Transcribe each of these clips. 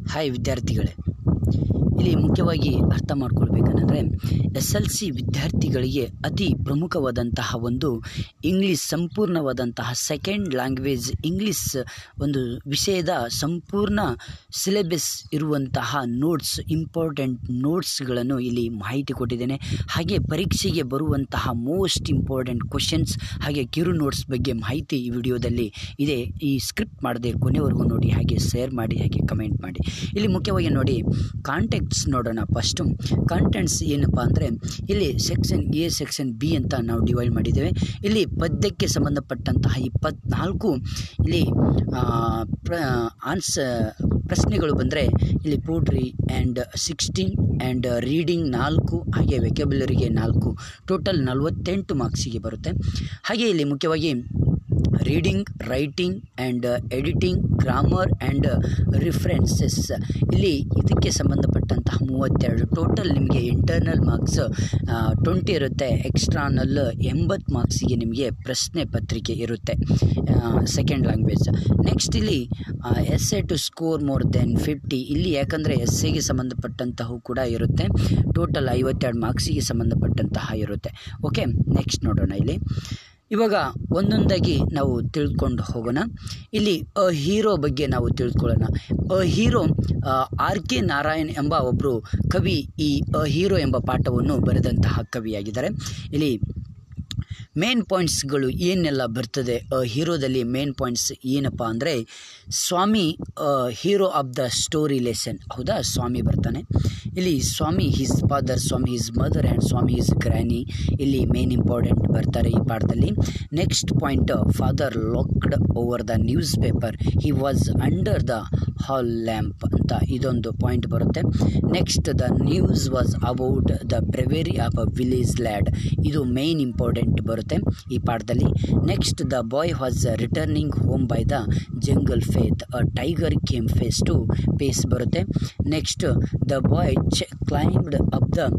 Hi ವಿದ್ಯಾರ್ಥಿಗಳೇ ಇಲ್ಲಿ ಮುಖ್ಯವಾಗಿ ಅರ್ಥ ಮಾಡ್ಕೊಳ್ಬೇಕಂದ್ರೆ ಎಸ್ ಎಲ್ ಸಿ ವಿದ್ಯಾರ್ಥಿಗಳಿಗೆ ಅತಿ ಪ್ರಮುಖವಾದಂತಹ ಒಂದು ಇಂಗ್ಲೀಷ್ ಸಂಪೂರ್ಣವಾದಂತಹ ಸೆಕೆಂಡ್ ಲ್ಯಾಂಗ್ವೇಜ್ ಇಂಗ್ಲೀಷ್ ಒಂದು ವಿಷಯದ ಸಂಪೂರ್ಣ ಸಿಲೆಬಸ್ ಇರುವಂತಹ ನೋಟ್ಸ್ ಇಂಪಾರ್ಟೆಂಟ್ ನೋಟ್ಸ್ಗಳನ್ನು ಇಲ್ಲಿ ಮಾಹಿತಿ ಕೊಟ್ಟಿದ್ದೇನೆ ಹಾಗೆ ಪರೀಕ್ಷೆಗೆ ಬರುವಂತಹ ಮೋಸ್ಟ್ ಇಂಪಾರ್ಟೆಂಟ್ ಕ್ವಶನ್ಸ್ ಹಾಗೆ ಕಿರು ನೋಟ್ಸ್ ಬಗ್ಗೆ ಮಾಹಿತಿ ಈ ವಿಡಿಯೋದಲ್ಲಿ ಇದೆ ಈ ಸ್ಕ್ರಿಪ್ಟ್ ಮಾಡದೆ ಕೊನೆವರೆಗೂ ನೋಡಿ ಹಾಗೆ ಶೇರ್ ಮಾಡಿ ಹಾಗೆ ಕಮೆಂಟ್ ಮಾಡಿ ಇಲ್ಲಿ ಮುಖ್ಯವಾಗಿ ನೋಡಿ ಕಾಂಟೆಕ್ಟ್ಸ್ ನೋಡೋಣ ಫಸ್ಟು ಕಾಂಟೆಂಟ್ಸ್ ಏನಪ್ಪ ಅಂದರೆ ಇಲ್ಲಿ ಸೆಕ್ಷನ್ ಎ ಸೆಕ್ಷನ್ ಬಿ ಅಂತ ನಾವು ಡಿವೈಡ್ ಮಾಡಿದ್ದೇವೆ ಇಲ್ಲಿ ಪದ್ಯಕ್ಕೆ ಸಂಬಂಧಪಟ್ಟಂತಹ ಇಪ್ಪತ್ನಾಲ್ಕು ಇಲ್ಲಿ ಆ, ಪ್ರ ಆನ್ಸ ಪ್ರಶ್ನೆಗಳು ಬಂದರೆ ಇಲ್ಲಿ poetry and sixteen and reading ನಾಲ್ಕು ಹಾಗೆ ವೆಕ್ಯಾಬುಲರಿಗೆ ನಾಲ್ಕು ಟೋಟಲ್ ನಲವತ್ತೆಂಟು ಮಾರ್ಕ್ಸಿಗೆ ಬರುತ್ತೆ ಹಾಗೆ ಇಲ್ಲಿ ಮುಖ್ಯವಾಗಿ reading writing and editing grammar and references ಇಲ್ಲಿ ಇದಕ್ಕೆ ಸಂಬಂಧಪಟ್ಟಂತಹ ಮೂವತ್ತೆರಡು ಟೋಟಲ್ ನಿಮಗೆ ಇಂಟರ್ನಲ್ ಮಾರ್ಕ್ಸ್ ಟ್ವೆಂಟಿ ಇರುತ್ತೆ ಎಕ್ಸ್ಟ್ರಾನಲ್ ಎಂಬತ್ತು ಮಾರ್ಕ್ಸಿಗೆ ನಿಮಗೆ ಪ್ರಶ್ನೆ ಪತ್ರಿಕೆ ಇರುತ್ತೆ ಸೆಕೆಂಡ್ ಲ್ಯಾಂಗ್ವೇಜ್ ನೆಕ್ಸ್ಟ್ ಇಲ್ಲಿ S A to score more than fifty ಇಲ್ಲಿ ಯಾಕಂದರೆ ಎಸ್ ಎಗೆ ಸಂಬಂಧಪಟ್ಟಂತಹ ಕೂಡ ಇರುತ್ತೆ ಟೋಟಲ್ ಐವತ್ತೆರಡು ಮಾರ್ಕ್ಸಿಗೆ ಸಂಬಂಧಪಟ್ಟಂತಹ ಇರುತ್ತೆ ಓಕೆ ನೆಕ್ಸ್ಟ್ ನೋಡೋಣ ಇಲ್ಲಿ ಇವಾಗ ಒಂದೊಂದಾಗಿ ನಾವು ತಿಳ್ಕೊಂಡು ಹೋಗೋಣ ಇಲ್ಲಿ ಅ ಹೀರೋ ಬಗ್ಗೆ ನಾವು ತಿಳ್ಕೊಳ್ಳೋಣ ಅ ಹೀರೋ ಆರ್ ಕೆ ನಾರಾಯಣ್ ಎಂಬ ಒಬ್ಬರು ಕವಿ ಈ ಅ ಹೀರೋ ಎಂಬ ಪಾಠವನ್ನು ಬರೆದಂತಹ ಕವಿಯಾಗಿದ್ದಾರೆ ಇಲ್ಲಿ ಮೇನ್ ಪಾಯಿಂಟ್ಸ್ಗಳು ಏನೆಲ್ಲ ಬರ್ತದೆ ಅ ಹೀರೋದಲ್ಲಿ ಮೇನ್ ಪಾಯಿಂಟ್ಸ್ ಏನಪ್ಪ ಅಂದರೆ Swami hero of the story lesson ಹೌದಾ ಸ್ವಾಮಿ ಬರ್ತಾನೆ ಇಲ್ಲಿ Swami his father Swami his mother and Swami his granny ಇಲ್ಲಿ ಮೇನ್ ಇಂಪಾರ್ಟೆಂಟ್ ಬರ್ತಾರೆ ಈ ಪಾಠದಲ್ಲಿ next point father looked over the newspaper he was under the hall lamp ಅಂತ ಇದೊಂದು ಪಾಯಿಂಟ್ ಬರುತ್ತೆ next the news was about the bravery of a village lad ಇದು main important ಬರುತ್ತೆ ಈ ಪಾಠದಲ್ಲಿ next the boy was returning home by the jungle path a tiger came face to face ಬರುತ್ತೆ next the boy ಚೆ climbed up the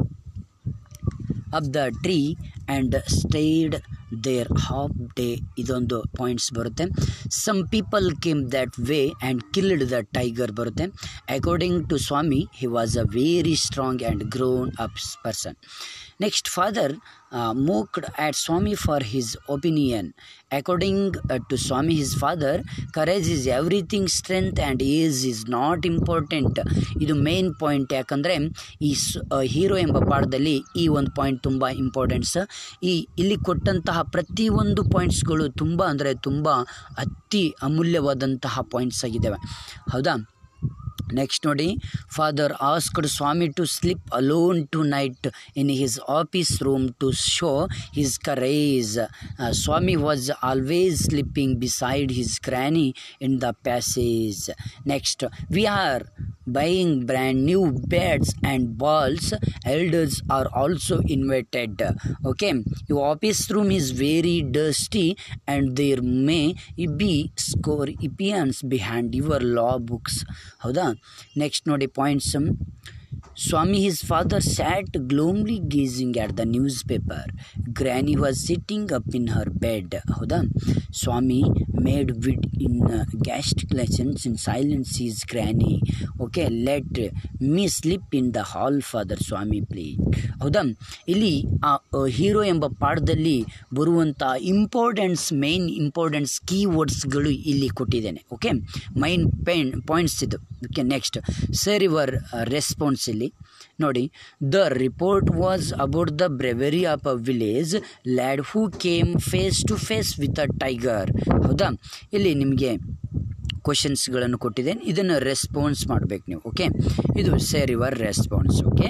up the tree and stayed there half day ಇದೊಂದು points ಬರುತ್ತೆ some people came that way and killed the tiger ಬರುತ್ತೆ according to Swami he was a very strong and grown ups person next father mocked at Swami for his opinion according to Swami his father courage is everything strength and age is not important ಇದು main point ಯಾಕಂದರೆ ಈ hero ಎಂಬ ಪಾಠದಲ್ಲಿ ಈ ಒಂದು point ತುಂಬ importance ಈ ಇಲ್ಲಿ ಕೊಟ್ಟಂತಹ ಪ್ರತಿಯೊಂದು ಪಾಯಿಂಟ್ಸ್ಗಳು ತುಂಬ ಅಂದರೆ ತುಂಬ ಅತಿ ಅಮೂಲ್ಯವಾದಂತಹ ಪಾಯಿಂಟ್ಸ್ ಆಗಿದ್ದಾವೆ ಹೌದಾ ನೆಕ್ಸ್ಟ್ ನೋಡಿ father asked Swami to sleep alone tonight in his office room to show his courage Swami was always sleeping beside his granny in the passage next we are buying brand new beds and balls elders are also invited okay your office room is very dusty and there may be scorpions behind your law books ಹೌದಾ next ನೋಡಿ points Swami his father sat gloomily gazing at the newspaper granny was sitting up in her bed ಹೌದಾ Swami made with in gastric lessons in silence is granny okay let me sleep in the hall father Swami please ಹೌದಾ ಇಲ್ಲಿ ಆ hero ಎಂಬ ಪಾಠದಲ್ಲಿ ಬರುವಂಥ importance main importance ಕೀವರ್ಡ್ಸ್ಗಳು ಇಲ್ಲಿ ಕೊಟ್ಟಿದ್ದೇನೆ ಓಕೆ ಮೈನ್ ಪೇನ್ ಪಾಯಿಂಟ್ಸ್ ಇದು okay next sir your response ಇಲ್ಲಿ ನೋಡಿ the report was about the bravery of a village lad who came face to face with a tiger ಹೌದಾ ಇಲ್ಲಿ ನಿಮಗೆ ಕ್ವಶನ್ಸ್ಗಳನ್ನು ಕೊಟ್ಟಿದ್ದೇನೆ ಇದನ್ನು ರೆಸ್ಪಾನ್ಸ್ ಮಾಡಬೇಕು ನೀವು ಓಕೆ ಇದು sir your response okay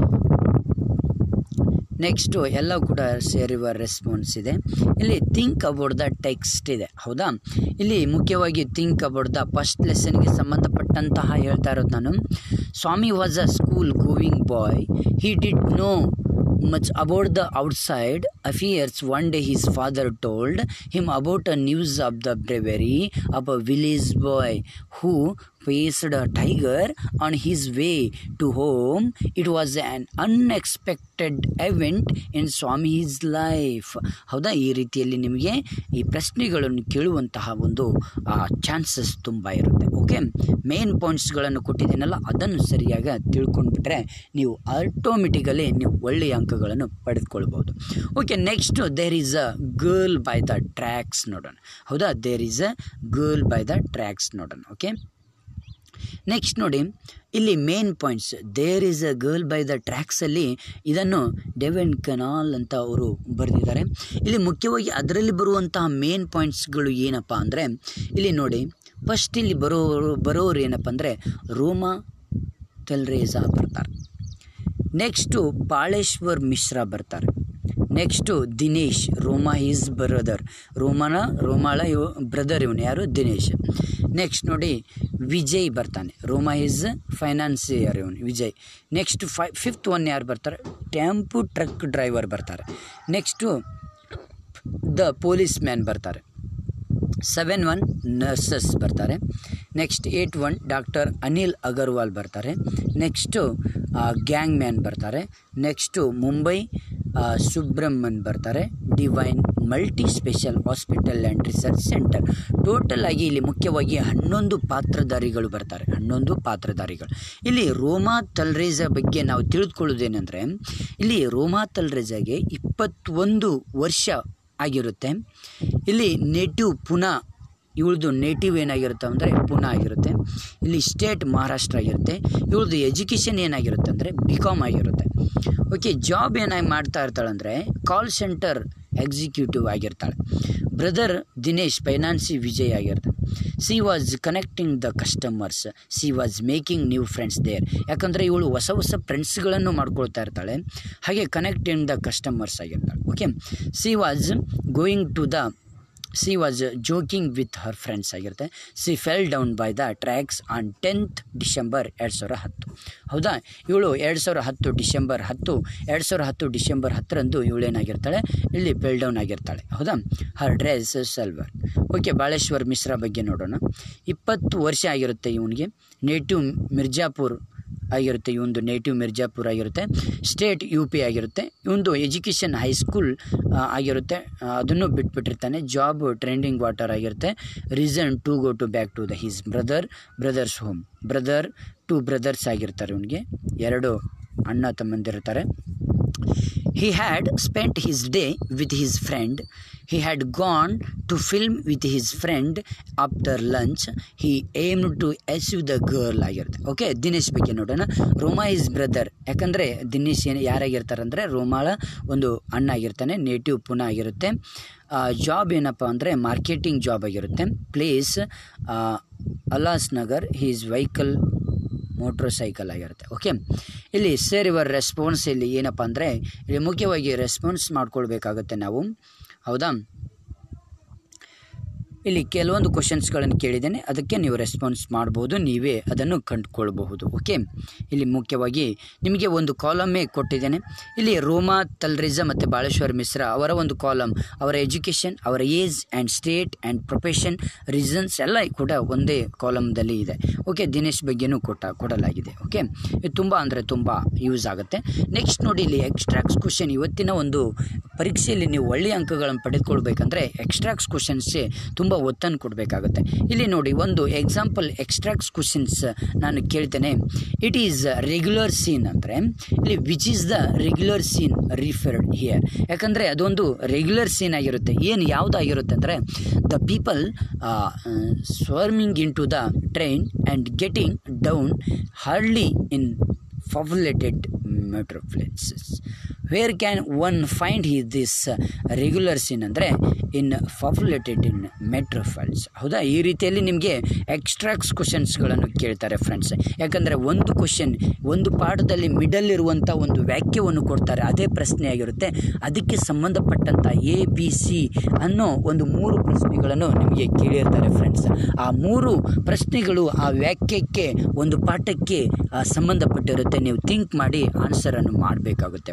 next ಎಲ್ಲ ಕೂಡ ಸೇರ್ ಯುವರ್ ರೆಸ್ಪಾನ್ಸ್ ಇದೆ ಇಲ್ಲಿ ಥಿಂಕ್ ಅಬೌಟ್ ದ ಟೆಕ್ಸ್ಟ್ ಇದೆ ಹೌದಾ ಇಲ್ಲಿ ಮುಖ್ಯವಾಗಿ ಥಿಂಕ್ ಅಬೌಟ್ ದ ಫಸ್ಟ್ ಲೆಸನ್ಗೆ ಸಂಬಂಧಪಟ್ಟಂತಹ ಹೇಳ್ತಾ ಇರೋದು ನಾನು Swami was a school going boy he did know much about the outside affairs, one day his father told him about a news of the bravery of a village boy who faced a tiger on his way to home. It was an unexpected event in Swami's life. ಹೌದಾ ಈ ರೀತಿಯಲ್ಲಿ ನಿಮಗೆ ಈ ಪ್ರಶ್ನೆಗಳನ್ನು ಕೇಳುವಂತಹ ಒಂದು chances ತುಂಬ ಇರುತ್ತೆ ಓಕೆ ಮೇನ್ ಪಾಯಿಂಟ್ಸ್ಗಳನ್ನು ಕೊಟ್ಟಿದ್ದೀನಲ್ಲ ಅದನ್ನು ಸರಿಯಾಗಿ ತಿಳ್ಕೊಂಡ್ಬಿಟ್ರೆ ನೀವು ಆಟೋಮೆಟಿಕಲಿ ನೀವು ಒಳ್ಳೆಯ ಅಂಕಗಳನ್ನು ಪಡೆದುಕೊಳ್ಬೋದು okay next there is a girl by the tracks ನೋಡೋಣ ಹೌದಾ there is a girl by the tracks ನೋಡೋಣ ಓಕೆ ನೆಕ್ಸ್ಟ್ ನೋಡಿ ಇಲ್ಲಿ main points there is a girl by the ಟ್ರ್ಯಾಕ್ಸಲ್ಲಿ ಇದನ್ನು ಡೆವೆನ್ ಕೆನಾಲ್ ಅಂತ ಅವರು ಬರೆದಿದ್ದಾರೆ ಇಲ್ಲಿ ಮುಖ್ಯವಾಗಿ ಅದರಲ್ಲಿ ಬರುವಂತಹ ಮೇನ್ ಪಾಯಿಂಟ್ಸ್ಗಳು ಏನಪ್ಪ ಅಂದರೆ ಇಲ್ಲಿ ನೋಡಿ ಫಸ್ಟ್ ಇಲ್ಲಿ ಬರೋರು ಬರೋರು ಏನಪ್ಪ ಅಂದರೆ ರೋಮಾ ತೆಲ್ರೇಜಾ ಬರ್ತಾರೆ ನೆಕ್ಸ್ಟು ಬಾಳೇಶ್ವರ್ ಮಿಶ್ರಾ ಬರ್ತಾರೆ next Dinesh Roma is brother ರೋಮನ ರೋಮಾಳ ಇವ್ ಬ್ರದರ್ ಇವನು ಯಾರು ದಿನೇಶ್ ನೆಕ್ಸ್ಟ್ ನೋಡಿ ವಿಜಯ್ ಬರ್ತಾನೆ ರೋಮಾ ಈಸ್ ಫೈನಾನ್ಸಿಯರ್ ಇವನು ವಿಜಯ್ ನೆಕ್ಸ್ಟ್ ಫೈ ಫಿಫ್ತ್ ಒನ್ ಯಾರು ಬರ್ತಾರೆ ಟೆಂಪು ಟ್ರಕ್ ಡ್ರೈವರ್ ಬರ್ತಾರೆ ನೆಕ್ಸ್ಟು ದ ಪೊಲೀಸ್ ಮ್ಯಾನ್ ಬರ್ತಾರೆ ಸೆವೆನ್ ಒನ್ ನರ್ಸಸ್ ಬರ್ತಾರೆ next eight one doctor Anil Agarwal ಬರ್ತಾರೆ ನೆಕ್ಸ್ಟು ಗ್ಯಾಂಗ್ ಮ್ಯಾನ್ ಬರ್ತಾರೆ ನೆಕ್ಸ್ಟು ಮುಂಬೈ ಸುಬ್ರಹ್ಮಣ್ ಬರ್ತಾರೆ divine multi special hospital and research centre total ಆಗಿ ಇಲ್ಲಿ ಮುಖ್ಯವಾಗಿ ಹನ್ನೊಂದು ಪಾತ್ರಧಾರಿಗಳು ಬರ್ತಾರೆ ಹನ್ನೊಂದು ಪಾತ್ರಧಾರಿಗಳು ಇಲ್ಲಿ ರೋಮಾ ತಲ್ರೇಜ ಬಗ್ಗೆ ನಾವು ತಿಳಿದುಕೊಳ್ಳೋದೇನೆಂದರೆ ಇಲ್ಲಿ ರೋಮಾ ತಲ್ರೇಜಾಗೆ ಇಪ್ಪತ್ತೊಂದು ವರ್ಷ ಆಗಿರುತ್ತೆ ಇಲ್ಲಿ ನೇಟಿವ್ ಪುನಾ ಇವಳದು ನೇಟಿವ್ ಏನಾಗಿರುತ್ತೆ ಅಂದರೆ ಪುನಾ ಆಗಿರುತ್ತೆ ಇಲ್ಲಿ ಸ್ಟೇಟ್ ಮಹಾರಾಷ್ಟ್ರ ಆಗಿರುತ್ತೆ ಇವಳದು ಎಜುಕೇಷನ್ ಏನಾಗಿರುತ್ತೆ ಅಂದರೆ ಬಿ ಕಾಮ್ ಆಗಿರುತ್ತೆ ಓಕೆ ಜಾಬ್ ಏನಾಗಿ ಮಾಡ್ತಾ ಇರ್ತಾಳೆ ಅಂದರೆ ಕಾಲ್ ಸೆಂಟರ್ ಎಕ್ಸಿಕ್ಯೂಟಿವ್ ಆಗಿರ್ತಾಳೆ ಬ್ರದರ್ ದಿನೇಶ್ ಫೈನಾನ್ಸಿ ವಿಜಯ್ ಆಗಿರ್ತಾನೆ she was connecting the customers she was making new friends there ಯಾಕಂದರೆ ಇವಳು ಹೊಸ ಹೊಸ ಫ್ರೆಂಡ್ಸ್ಗಳನ್ನು ಮಾಡ್ಕೊಳ್ತಾ ಇರ್ತಾಳೆ ಹಾಗೆ ಕನೆಕ್ಟಿಂಗ್ ದ ಕಸ್ಟಮರ್ಸ್ ಆಗಿರ್ತಾಳೆ okay she was going to the she was joking with her friends ಆಗಿರುತ್ತೆ she fell down by the tracks on tenth December ಎರಡು ಸಾವಿರ ಹತ್ತು ಹೌದಾ ಇವಳು ಎರಡು ಸಾವಿರ ಹತ್ತು ಡಿಸೆಂಬರ್ ಹತ್ತು ಎರಡು ಸಾವಿರ ಹತ್ತು ಡಿಸೆಂಬರ್ ಹತ್ತರಂದು ಇವಳೇನಾಗಿರ್ತಾಳೆ ಇಲ್ಲಿ ಫೆಲ್ ಡೌನ್ ಆಗಿರ್ತಾಳೆ ಹೌದಾ her dress salwar okay Baleshwar Mishra ಬಗ್ಗೆ ನೋಡೋಣ ಇಪ್ಪತ್ತು ವರ್ಷ ಆಗಿರುತ್ತೆ ಇವನಿಗೆ ನೇಟಿವ್ ಮಿರ್ಜಾಪುರ್ ಆಗಿರುತ್ತೆ ಇವೊಂದು ನೇಟಿವ್ ಮಿರ್ಜಾಪುರ್ ಆಗಿರುತ್ತೆ ಸ್ಟೇಟ್ ಯು ಪಿ ಆಗಿರುತ್ತೆ ಇವೊಂದು ಎಜುಕೇಷನ್ ಹೈಸ್ಕೂಲ್ ಆಗಿರುತ್ತೆ ಆ, ಅದನ್ನು ಬಿಟ್ಬಿಟ್ಟಿರ್ತಾನೆ ಜಾಬ್ ಟ್ರೆಂಡಿಂಗ್ ವಾಟರ್ ಆಗಿರುತ್ತೆ reason to go to back to the his brother brothers home brother to brothers ಆಗಿರ್ತಾರೆ ಇವನಿಗೆ ಎರಡು ಅಣ್ಣ ತಮ್ಮಂದಿರ್ತಾರೆ He had spent his day with his friend. He had gone to film with his friend after lunch. He aimed to achieve the girl ಆಗಿರುತ್ತೆ ಓಕೆ ದಿನೇಶ್ ಬಗ್ಗೆ ನೋಡೋಣ ರೋಮಾ is brother ಯಾಕಂದರೆ ದಿನೇಶ್ ಏನು ಯಾರಾಗಿರ್ತಾರೆ ಅಂದರೆ ರೋಮಾಳ ಒಂದು ಅಣ್ಣ ಆಗಿರ್ತಾನೆ ನೇಟಿವ್ ಪುನಃ ಆಗಿರುತ್ತೆ ಜಾಬ್ ಏನಪ್ಪ ಅಂದರೆ ಮಾರ್ಕೆಟಿಂಗ್ ಜಾಬ್ ಆಗಿರುತ್ತೆ place Ulhasnagar his vehicle motorcycle ಆಗಿರುತ್ತೆ ಓಕೆ ಇಲ್ಲಿ ಸರ್ ಇವರ್ ರೆಸ್ಪಾನ್ಸ್ ಇಲ್ಲಿ ಏನಪ್ಪ ಅಂದರೆ ಇಲ್ಲಿ ಮುಖ್ಯವಾಗಿ ರೆಸ್ಪಾನ್ಸ್ ಮಾಡ್ಕೊಳ್ಬೇಕಾಗುತ್ತೆ ನಾವು ಹೌದಾ ಇಲ್ಲಿ ಕೆಲವೊಂದು ಕ್ವಶನ್ಸ್ಗಳನ್ನು ಕೇಳಿದ್ದೇನೆ ಅದಕ್ಕೆ ನೀವು ರೆಸ್ಪಾನ್ಸ್ ಮಾಡ್ಬೋದು ನೀವೇ ಅದನ್ನು ಕಂಡುಕೊಳ್ಬಹುದು ಓಕೆ ಇಲ್ಲಿ ಮುಖ್ಯವಾಗಿ ನಿಮಗೆ ಒಂದು ಕಾಲಮೇ ಕೊಟ್ಟಿದ್ದೇನೆ ಇಲ್ಲಿ ರೋಮಾ ತಲ್ರಿಜಾ ಮತ್ತು ಬಾಳೇಶ್ವರ್ ಮಿಶ್ರಾ ಅವರ ಒಂದು ಕಾಲಮ್ ಅವರ ಎಜುಕೇಷನ್ ಅವರ age and state and profession reasons ಎಲ್ಲ ಕೂಡ ಒಂದೇ ಕಾಲಮ್ದಲ್ಲಿ ಇದೆ ಓಕೆ ದಿನೇಶ್ ಬಗ್ಗೆನೂ ಕೊಟ್ಟ ಕೊಡಲಾಗಿದೆ ಓಕೆ ಇದು ತುಂಬ ಅಂದರೆ ತುಂಬ ಯೂಸ್ ಆಗುತ್ತೆ ನೆಕ್ಸ್ಟ್ ನೋಡಿ ಇಲ್ಲಿ ಎಕ್ಸ್ಟ್ರಾಕ್ಸ್ ಕ್ವಶನ್ ಇವತ್ತಿನ ಒಂದು ಪರೀಕ್ಷೆಯಲ್ಲಿ ನೀವು ಒಳ್ಳೆಯ ಅಂಕಗಳನ್ನು ಪಡೆದುಕೊಳ್ಬೇಕಂದ್ರೆ ಎಕ್ಸ್ಟ್ರಾಕ್ಸ್ ಕ್ವಶನ್ಸ್ಗೆ ತುಂಬ ಒತ್ತನ್ನು ಕೊಡಬೇಕಾಗುತ್ತೆ ಇಲ್ಲಿ ನೋಡಿ ಒಂದು ಎಕ್ಸಾಂಪಲ್ ಎಕ್ಸ್ಟ್ರಾಕ್ಸ್ ಕ್ವಶನ್ಸ್ ನಾನು ಕೇಳ್ತೇನೆ ಇಟ್ ಈಸ್ ರೆಗ್ಯುಲರ್ ಸೀನ್ ಅಂದರೆ ಇಲ್ಲಿ which is the regular scene referred here ಯಾಕಂದರೆ ಅದೊಂದು ರೆಗ್ಯುಲರ್ ಸೀನ್ ಆಗಿರುತ್ತೆ ಏನು ಯಾವುದಾಗಿರುತ್ತೆ ಅಂದರೆ the people swarming into the train and getting down hardly in populated metro places where can one find he this regular scene ಅಂದರೆ in populated ಇನ್ ಮೆಟ್ರೋಫೈಲ್ಸ್ ಹೌದಾ ಈ ರೀತಿಯಲ್ಲಿ ನಿಮಗೆ ಎಕ್ಸ್ಟ್ರಾಕ್ಸ್ ಕ್ವಶನ್ಸ್ಗಳನ್ನು ಕೇಳ್ತಾರೆ ಫ್ರೆಂಡ್ಸ್ ಯಾಕಂದರೆ ಒಂದು ಕ್ವಶನ್ ಒಂದು ಪಾಠದಲ್ಲಿ ಮಿಡಲ್ ಇರುವಂಥ ಒಂದು ವಾಕ್ಯವನ್ನು ಕೊಡ್ತಾರೆ ಅದೇ ಪ್ರಶ್ನೆ ಆಗಿರುತ್ತೆ ಅದಕ್ಕೆ ಸಂಬಂಧಪಟ್ಟಂಥ ಎ ಬಿ ಸಿ ಅನ್ನೋ ಒಂದು ಮೂರು ಪ್ರಶ್ನೆಗಳನ್ನು ನಿಮಗೆ ಕೇಳಿರ್ತಾರೆ ಫ್ರೆಂಡ್ಸ್ ಆ ಮೂರು ಪ್ರಶ್ನೆಗಳು ಆ ವಾಕ್ಯಕ್ಕೆ ಒಂದು ಪಾಠಕ್ಕೆ ಆ, ಸಂಬಂಧಪಟ್ಟಿರುತ್ತೆ ನೀವು ಥಿಂಕ್ ಮಾಡಿ ಆನ್ಸರನ್ನು ಮಾಡಬೇಕಾಗುತ್ತೆ ಫ್ರೆಂಡ್ಸ್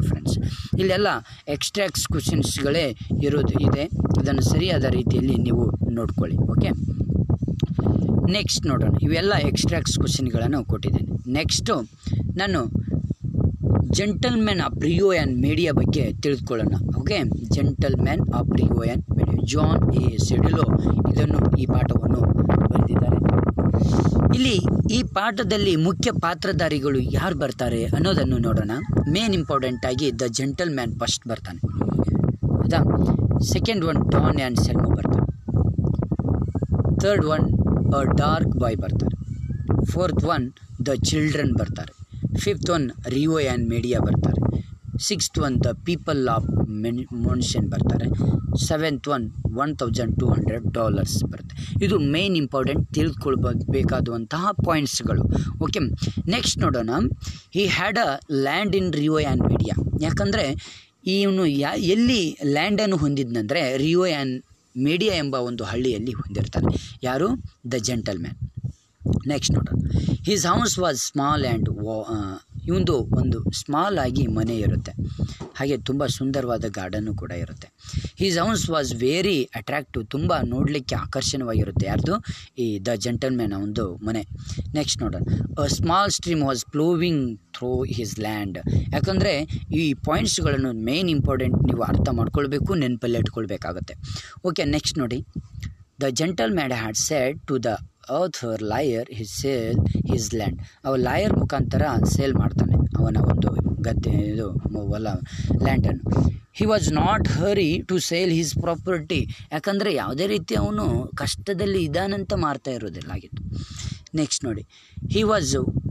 ಇಲ್ಲೆಲ್ಲ ಎಕ್ಸ್ಟ್ರಾಕ್ಸ್ ಕ್ವಶನ್ಸ್ಗಳೇ ಇರೋದು ಇದೆ ಇದನ್ನು ಸರಿಯಾದ ರೀತಿಯಲ್ಲಿ ನೀವು ನೋಡ್ಕೊಳ್ಳಿ ಓಕೆ ನೆಕ್ಸ್ಟ್ ನೋಡೋಣ ಇವೆಲ್ಲ ಎಕ್ಸ್ಟ್ರಾಕ್ಸ್ ಕ್ವಶನ್ಗಳನ್ನು ಕೊಟ್ಟಿದ್ದೇನೆ ನೆಕ್ಸ್ಟು ನಾನು gentleman of Rio and Medio ಬಗ್ಗೆ ತಿಳಿದುಕೊಳ್ಳೋಣ okay gentleman of Rio and Medio Juan A Sedillo ಇದನ್ನು ಈ ಪಾಠವನ್ನು ಬರೆದಿದ್ದಾರೆ ಇಲ್ಲಿ ಈ ಪಾಠದಲ್ಲಿ ಮುಖ್ಯ ಪಾತ್ರಧಾರಿಗಳು ಯಾರು ಬರ್ತಾರೆ ಅನ್ನೋದನ್ನು ನೋಡೋಣ ಮೇನ್ ಇಂಪಾರ್ಟೆಂಟ್ ಆಗಿ ದ ಜೆಂಟಲ್ ಮ್ಯಾನ್ ಫಸ್ಟ್ ಬರ್ತಾನೆ ಹೌದಾ second one Don Anselmo ಬರ್ತಾರೆ third one a dark boy ಬರ್ತಾರೆ ಫೋರ್ತ್ ಒನ್ ದ ಚಿಲ್ಡ್ರನ್ ಬರ್ತಾರೆ fifth one Rio and Medio ಬರ್ತಾರೆ sixth one the people of men mansion ಬರ್ತಾರೆ seventh one one thousand two hundred dollars ಬರುತ್ತೆ ಇದು main important ತಿಳ್ಕೊಳ್ಬೇಕಾದಂತಹ ಪಾಯಿಂಟ್ಸ್ಗಳು okay next ನೋಡೋಣ he had a land in Rio and Medio ಯಾಕಂದರೆ ಇವನು ಯಾ ಎಲ್ಲಿ ಲ್ಯಾಂಡನ್ನು ಹೊಂದಿದ್ನಂದರೆ ರಿಯೋ ಆ್ಯಂಡ್ ಮೀಡಿಯಾ ಎಂಬ ಒಂದು ಹಳ್ಳಿಯಲ್ಲಿ ಹೊಂದಿರ್ತಾನೆ ಯಾರು ದ ಜೆಂಟಲ್ ಮ್ಯಾನ್ ನೆಕ್ಸ್ಟ್ ನೋಡೋಣ his house was small and ವಾ ಇವಂದು ಒಂದು ಸ್ಮಾಲ್ ಆಗಿ ಮನೆ ಇರುತ್ತೆ ಹಾಗೆ ತುಂಬ ಸುಂದರವಾದ ಗಾರ್ಡನ್ನು ಕೂಡ ಇರುತ್ತೆ his house was very attractive ತುಂಬ ನೋಡಲಿಕ್ಕೆ ಆಕರ್ಷಣವಾಗಿರುತ್ತೆ ಯಾರ್ದು ಈ ದ ಜೆಂಟಲ್ಮ್ಯಾನ್ ಒಂದು ಮನೆ ನೆಕ್ಸ್ಟ್ ನೋಡೋಣ a small stream was flowing through his land ಯಾಕಂದರೆ ಈ ಪಾಯಿಂಟ್ಸ್ಗಳನ್ನು ಮೇನ್ ಇಂಪಾರ್ಟೆಂಟ್ ನೀವು ಅರ್ಥ ಮಾಡ್ಕೊಳ್ಬೇಕು ನೆನಪಲ್ಲಿ ಇಟ್ಕೊಳ್ಬೇಕಾಗುತ್ತೆ ಓಕೆ ನೆಕ್ಸ್ಟ್ ನೋಡಿ the gentleman had said to the other lawyer his sale his land ಅವ ಲಾಯರ್ ಮುಖಾಂತರ ಸೇಲ್ ಮಾಡ್ತಾನೆ ಅವನ ಒಂದು ಗದ್ದೆ ಇದು ಮ- ಹೊಲ ಲ್ಯಾಂಡನ್ನು he was not hurry to sale his property ಯಾಕಂದರೆ ಯಾವುದೇ ರೀತಿ ಅವನು ಕಷ್ಟದಲ್ಲಿ ಇದಾನಂತ ಮಾರ್ತಾ ಇರೋದಿಲ್ಲ ಆಗಿತ್ತು ನೆಕ್ಸ್ಟ್ ನೋಡಿ he was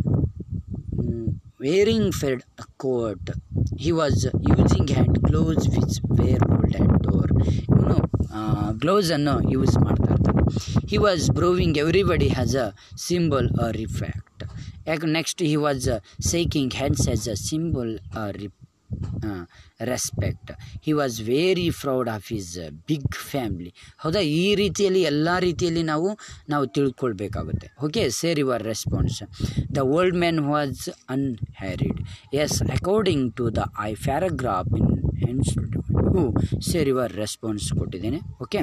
wearing fed coat he was using hand gloves which were old and torn ಇವನು ಗ್ಲೌಸನ್ನು ಯೂಸ್ ಮಾಡ್ತಾ ಇರ್ತಾನೆ he was brewing everybody has a symbol a respect ಯಾಕೆ next he was shaking hands as a symbol a ರಿಪ್ respect he was very proud of his big family ಹೌದಾ ಈ ರೀತಿಯಲ್ಲಿ ಎಲ್ಲ ರೀತಿಯಲ್ಲಿ ನಾವು ನಾವು ತಿಳ್ಕೊಳ್ಬೇಕಾಗುತ್ತೆ okay sir your response the old man was ಅನ್ಹ್ಯಾರಿಡ್ S according to the I paragraph in institute sir your response ಕೊಟ್ಟಿದ್ದೇನೆ ಓಕೆ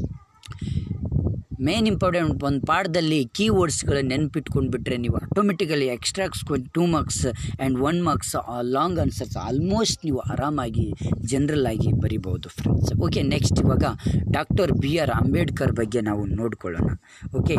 ಮೇನ್ ಇಂಪಾರ್ಟೆಂಟ್ ಒಂದು ಪಾಠದಲ್ಲಿ ಕೀ ವರ್ಡ್ಸ್ಗಳು ನೆನ್ಪಿಟ್ಕೊಂಡು ಬಿಟ್ಟರೆ ನೀವು automatically extracts two marks and one marks long answers almost ನೀವು ಆರಾಮಾಗಿ general ಆಗಿ ಬರಿಬೋದು ಫ್ರೆಂಡ್ಸ್ ಓಕೆ ನೆಕ್ಸ್ಟ್ ಇವಾಗ ಡಾಕ್ಟರ್ ಬಿ ಆರ್ ಅಂಬೇಡ್ಕರ್ ಬಗ್ಗೆ ನಾವು ನೋಡ್ಕೊಳ್ಳೋಣ ಓಕೆ